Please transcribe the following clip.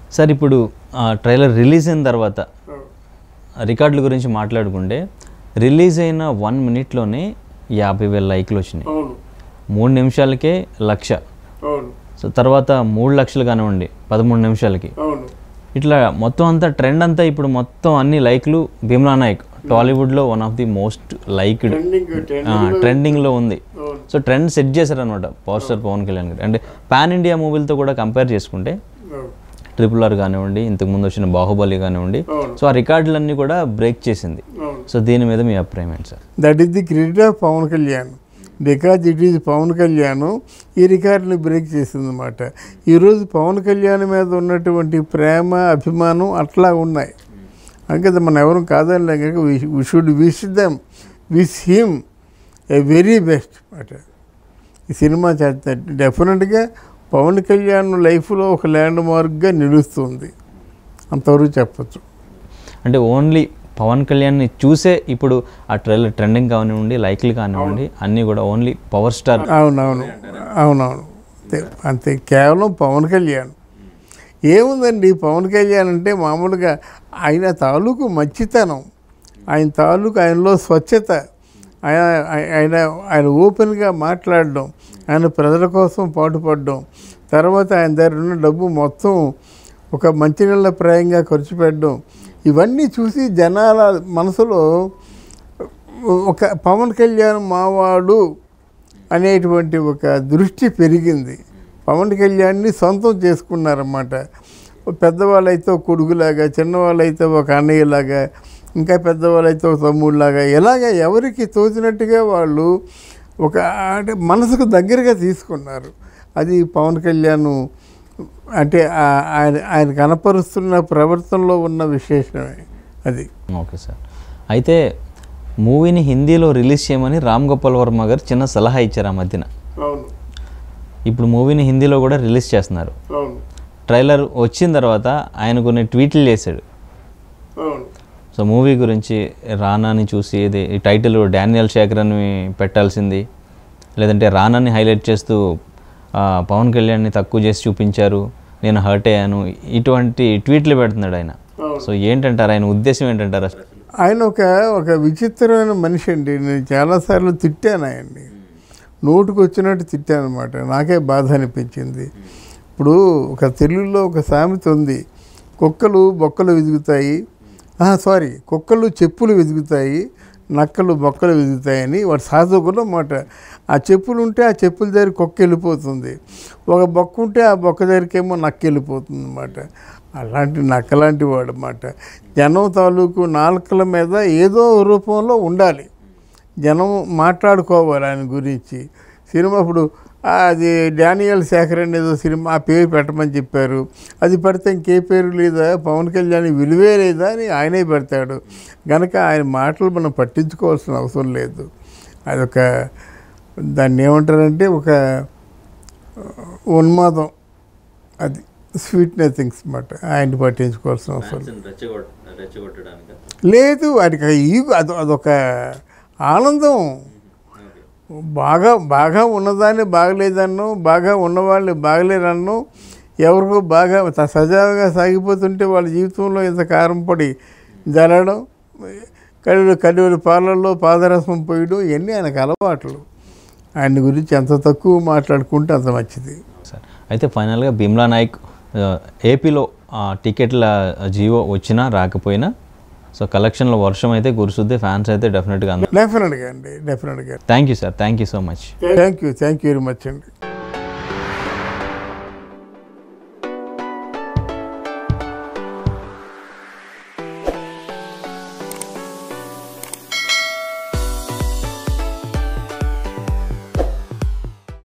Sir ఇప్పుడు trailer release అయిన తర్వాత రికార్డుల గురించి మాట్లాడుకుంటే రిలీజ్ అయిన వన్ మినిట్లోనే యాభై వేల లైక్లు వచ్చినాయి అవును మూడు నిమిషాలకే లక్ష అవును సో తర్వాత మూడు లక్షలు కానివ్వండి పదమూడు నిమిషాలకి అవును ఇట్లా మొత్తం అంతా ట్రెండ్ అంతా ఇప్పుడు మొత్తం అన్ని లైక్లు భీమ్లా నాయక్ టాలీవుడ్లో one of the most liked trending trending ట్రెండింగ్లో ఉంది అవును సో ట్రెండ్ సెట్ చేశారనమాట పవర్ స్టార్ పవన్ కళ్యాణ్ గారు అంటే పాన్ ఇండియా మూవీలతో కూడా కంపేర్ చేసుకుంటే అవును ట్రిపుల్ ఆర్ కానివ్వండి ఇంతకు ముందు వచ్చిన బాహుబలి కానివ్వండి అవును. సో ఆ రికార్డులన్నీ కూడా బ్రేక్ చేసింది అవును సో దీని మీద మీ అభిప్రాయం ఏంటి sir that is the credit of Pawan Kalyan because it is Pawan Kalyan ఈ రికార్డుని బ్రేక్ చేసిందన్నమాట ఈరోజు పవన్ కళ్యాణ్ మీద ఉన్నటువంటి ప్రేమ అభిమానం అట్లా ఉన్నాయి అంతే మనం ఎవరు కాదని కనుక we should wish them wish him a very best అన్నమాట ఈ సినిమా చేస్తే డెఫినెట్గా పవన్ కళ్యాణ్ లైఫ్లో ఒక ల్యాండ్ మార్క్గా నిలుస్తుంది అంతవరకు చెప్పచ్చు అంటే ఓన్లీ పవన్ కళ్యాణ్ని చూసే ఇప్పుడు ఆ ట్రైలర్ ట్రెండింగ్ కానివ్వండి లైక్లు కానివ్వండి అన్నీ కూడా ఓన్లీ పవర్ స్టార్ అవునవును అవునవును అంతే అంతే కేవలం పవన్ కళ్యాణ్ ఏముందండి పవన్ కళ్యాణ్ అంటే మామూలుగా ఆయన తాలూకు మంచితనం ఆయన తాలూకు ఆయనలో స్వచ్ఛత ఆయన ఆయన ఆయన ఓపెన్గా మాట్లాడడం ఆయన ప్రజల కోసం పాటుపడడం తర్వాత ఆయన దగ్గర ఉన్న డబ్బు మొత్తం ఒక మంచినీళ్ళ ప్రాయంగా ఖర్చు పెట్టడం ఇవన్నీ చూసి జనాల మనసులో ఒక పవన్ కళ్యాణ్ మావాడు అనేటువంటి ఒక దృష్టి పెరిగింది పవన్ కళ్యాణ్ని సొంతం చేసుకున్నారన్నమాట పెద్దవాళ్ళైతే ఒక కొడుకులాగా చిన్నవాళ్ళైతే ఒక అన్నయ్యలాగా ఇంకా పెద్దవాళ్ళైతే ఒక తమ్ముళ్ళలాగా ఇలాగ ఎవరికి తోచినట్టుగా వాళ్ళు ఒక అంటే మనసుకు దగ్గరగా తీసుకున్నారు అది పవన్ కళ్యాణ్ అంటే ఆ- ఆయన ఆయన కనపరుస్తున్న ప్రవర్తనలో ఉన్న విశేషమే అది ఓకే సార్ అయితే మూవీని హిందీలో రిలీజ్ చేయమని రామ్ గోపాల్ వర్మ గారు చిన్న సలహా ఇచ్చారు ఆ మధ్యన అవును ఇప్పుడు మూవీని హిందీలో కూడా రిలీజ్ చేస్తున్నారు అవును ట్రైలర్ వచ్చిన తర్వాత ఆయన కొన్ని ట్వీట్లు చేశాడు అవును సో మూవీ గురించి రానాని చూసి ఇది ఈ టైటిల్ డానియల్ శేఖర్ అని పెట్టాల్సింది లేదంటే రానాని హైలైట్ చేస్తూ ఆ, పవన్ కళ్యాణ్ని తక్కువ చేసి చూపించారు నేను హర్ట్ అయ్యాను ఇటువంటి ట్వీట్లు పెడుతున్నాడు ఆయన సో ఏంటంటారు ఆయన ఉద్దేశం ఏంటంటారు అసలు ఆయన ఒక ఒక విచిత్రమైన మనిషి అండి నేను చాలాసార్లు తిట్టాను ఆయన్ని నోటుకు వచ్చినట్టు తిట్టాను అనమాట నాకే బాధ అనిపించింది ఇప్పుడు ఒక తెలుగులో ఒక సామెత ఉంది కుక్కలు బొక్కలు వెతుకుతాయి సారీ కుక్కలు చెప్పులు వెతుకుతాయి నక్కలు బొక్కలు వెతుకుతాయని వాడు సాధకులు అన్నమాట ఆ చెప్పులు ఉంటే ఆ చెప్పుల దగ్గర కుక్క వెళ్ళిపోతుంది ఒక బొక్క ఉంటే ఆ బొక్క దగ్గరికేమో నక్క వెళ్ళిపోతుంది అనమాట అలాంటి నక్కలాంటి వాడు అన్నమాట జనం తాలూకు నాలుకల మీద ఏదో రూపంలో ఉండాలి జనం మాట్లాడుకోవాలి ఆయన గురించి సినిమా ఇప్పుడు ఆ, అది డానియల్ శేఖర్ అనేది సినిమా ఆ పేరు పెట్టమని చెప్పారు అది పెడితే ఇంకే పేరు లేదా పవన్ కళ్యాణ్ విలువే లేదా అని ఆయనే పెడతాడు కనుక ఆయన మాటలు మనం పట్టించుకోవాల్సిన అవసరం లేదు అదొక దాన్ని ఏమంటారంటే ఒక ఉన్మాదం అది స్వీట్ నథింగ్స్ అన్నమాట ఆయన్ని పట్టించుకోవాల్సిన అవసరం లేదు. లేదు వాడికి ఈగో అది అదొక ఆనందం బాగా బాగా ఉన్నదాన్ని బాగలేదన్ను బాగా ఉన్నవాళ్ళని బాగలేదన్ను ఎవరికో బాగా త- సజావుగా సాగిపోతుంటే వాళ్ళ జీవితంలో ఇంత కారం పొడి జరగడం కడులు కడువుల పాలల్లో పాదరసం పోయడం ఇవన్నీ ఆయనకు అలవాట్లు ఆయన గురించి ఎంత తక్కువ మాట్లాడుకుంటే అంత మంచిది సార్ అయితే ఫైనల్గా బిమ్లా నాయక్ ఆ, ఏపీలో ఆ, టికెట్ల జియో వచ్చినా రాకపోయినా సో కలెక్షన్లో వర్షం అయితే కురుస్తుంది ఫ్యాన్స్ అయితే డెఫినెట్గా అందరు డెఫినెట్గా అండి డెఫినెట్గా thank you sir thank you so much thank you thank you very much అండి